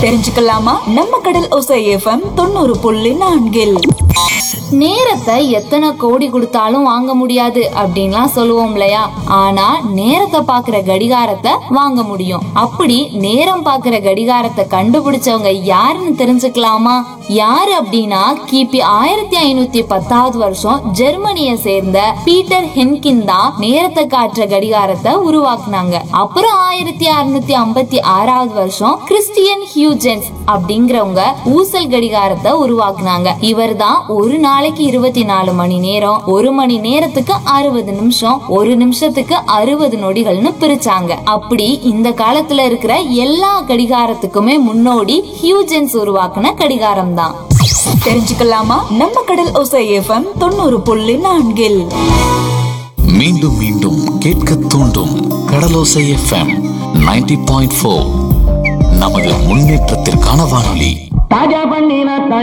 தெரிஞ்சுக்கலாமா நம்ம கடல் ஒசை எஃப்எம் தொண்ணூறு புள்ளி நான்கில் நேரத்தை எத்தனை கோடி கொடுத்தாலும் வாங்க முடியாது அப்படின்லாம் சொல்லுவோம் இல்லையா ஆனா நேரத்தை பாக்குற கடிகாரத்தை வாங்க முடியும் அப்படி நேரம் பாக்குற கடிகாரத்தை கண்டுபிடிச்சவங்க யாருன்னு தெரிஞ்சுக்கலாமா யாரு அப்படின்னா கிபி ஆயிரத்தி ஐநூத்தி பத்தாவது வருஷம் ஜெர்மனியை சேர்ந்த பீட்டர் ஹென்கின் தான் நேரத்தை காட்டுற கடிகாரத்தை உருவாக்குனாங்க அப்புறம் ஆயிரத்தி அறுநூத்தி ஐம்பத்தி ஆறாவது வருஷம் கிறிஸ்டியன் ஹியூஜென்ஸ் அப்படிங்கிறவங்க ஊசல் கடிகாரத்தை உருவாக்குனாங்க இவர் தான் ஒரு நாளைக்கு இருபத்தி நாலு மணி நேரம் ஒரு மணி நேரத்துக்கு அறுபது நிமிஷம் ஒரு நிமிஷத்துக்கு அறுபது நொடிகள்னு பிரிச்சாங்க அப்படி இந்த காலத்துல இருக்கிற எல்லா கடிகாரத்துக்குமே முன்னோடி ஹியூஜென்ஸ் உருவாக்குன கடிகாரம் தான் தெரிஞ்சுக்கலாமா நம்ம கடல் ஒசை எஃப்எம் தொண்ணூறு புள்ளி நான்கில் மீண்டும் மீண்டும் கேட்க தூண்டும் கடலோசை எஃப்எம் 90.4 பாயிண்ட் நமது முன்னேற்றத்திற்கான வானொலி தாஜா பண்ணின